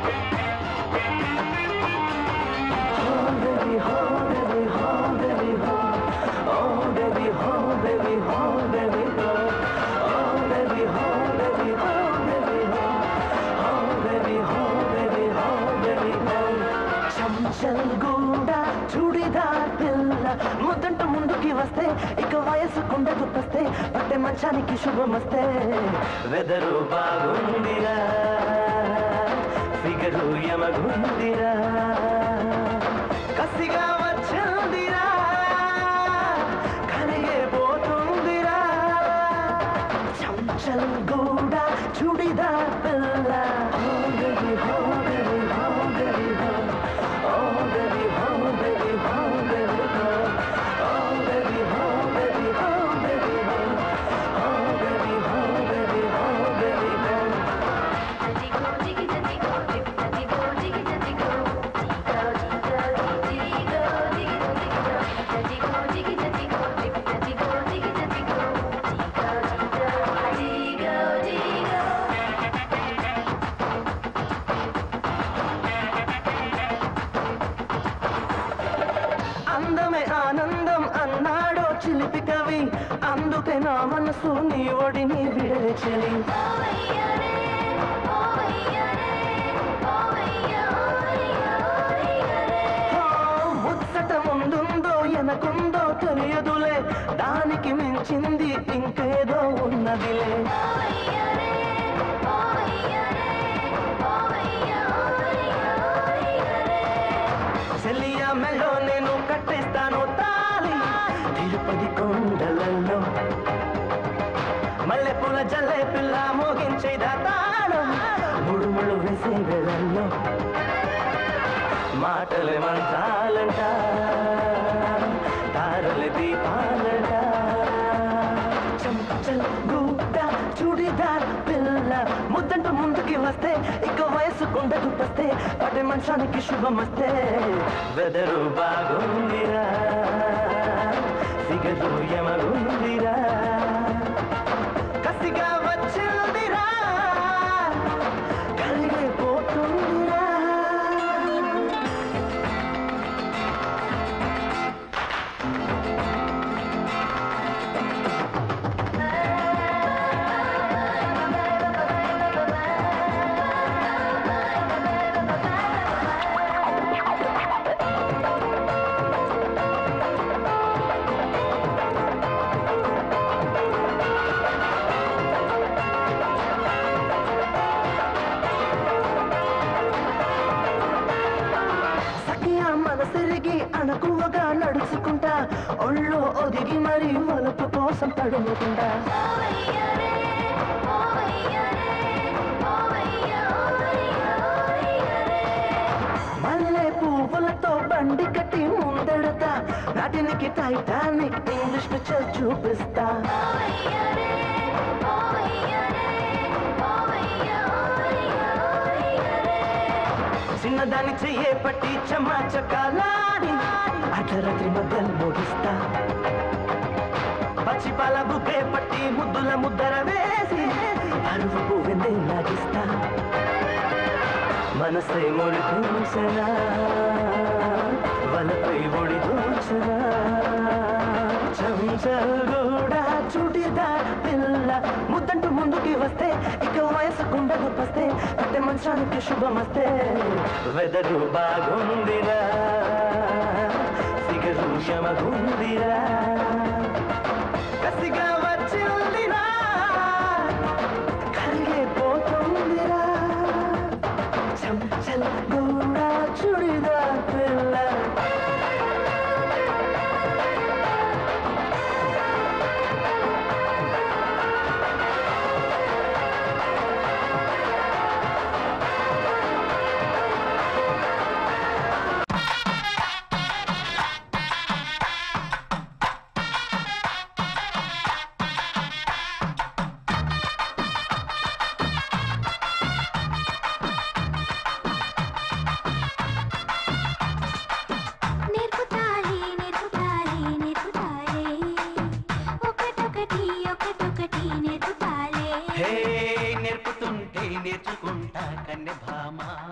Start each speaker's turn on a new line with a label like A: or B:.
A: చెంచల్గూడ చుడిదార్ పిల్ల ముద్దంట ముందుకి వస్తే ఇక వయసు కుండ గుప్పస్తే పట్టే మంచానికి శుభమస్తే వెదరు బాగుందిరా ఫిగరు యమగుందిరా కసిగా వచ్చిందిరా కలిగే పోతుందిరా చంచల్ గూడ చుడిదార్ పిల్ల హో బేబీ హో బేబీ హో బేబీ హో ఓ బేబీ హో బేబీ హో బేబీ హో ఓ బేబీ హో బేబీ హో బేబీ హో ఓ బేబీ హో బేబీ హో బేబీ హో అందమే ఆనందం అన్నాడో చిలిపి కవి అందుకే నా మనసు నీ ఒడిని విడలి చెలి ముచ్చట ముందుందో ఎనకుందో తెలియదులే దానికి మించింది ఇంకేదో ఉన్నదిలే చెల్లియ మెల్లో నేను కట్టిస్తాను తాళి తిరుపతి కొండలలో మల్లె పూల జల్లె పిల్ల మోగించేదా తాళం ముడుములు వేసే వేళల్లో మాటలు మంత్రాలంట తారలు దీపాలంట చంచల్ గూట చుడిదార్ పిల్ల ముద్దంటూ ముందుకి వస్తే ఇక వయసు కుండ గుప్పస్తే పడే మనుషానికి శుభం వస్తే వెదరు బాగుందిరా సిగదు యమగుందిరా కసిగా వచ్చిందిరా కలిగిపోతుందిరా సఖియా మనసిరిగి అణకువగా నడుచుకుంటా ఒళ్ళో ఒదిగి మరి వలుపు కోసం తడుముకుంటా మల్లె పువ్వులతో బండి కట్టి ముందెడతా నాటినికి టైటానిక్ ఇంగ్లీష్ పిక్చర్ చూపిస్తా చిన్నదాన్ని చెయ్యే పట్టి చెమ్మా చక్కాలాడి అర్ధరాత్రి మధ్యలో మోగిస్తా పచ్చి పాల బుకే పట్టి ముద్దుల ముద్దర వేసి అరువు పువ్వెందే లాగిస్తా మనసే ముడి దూసరా వలపై ఒడి దూసరా చంచల్గూడ చుడిదా పిల్ల ముద్దంటూ ముందుకి వస్తే ఇక వయసు కుండ గుప్పస్తే అంటే మంచానికి శుభమస్తే వెదరు బాగుందిరా సిగరు యమగుందిరా కసిగా వచ్చిందిరా కలిగిపోతుందిరా చంచల్ గూడ చుడిదా పిల్ల
B: నేర్పుతాలే నేర్పుతాలే నేర్పుతాలే ఒకటొకటి ఒకటొకటి నేర్పుతాలే
A: హే నేర్పుతుంటే నేర్చుకుంటా కన్నె భామ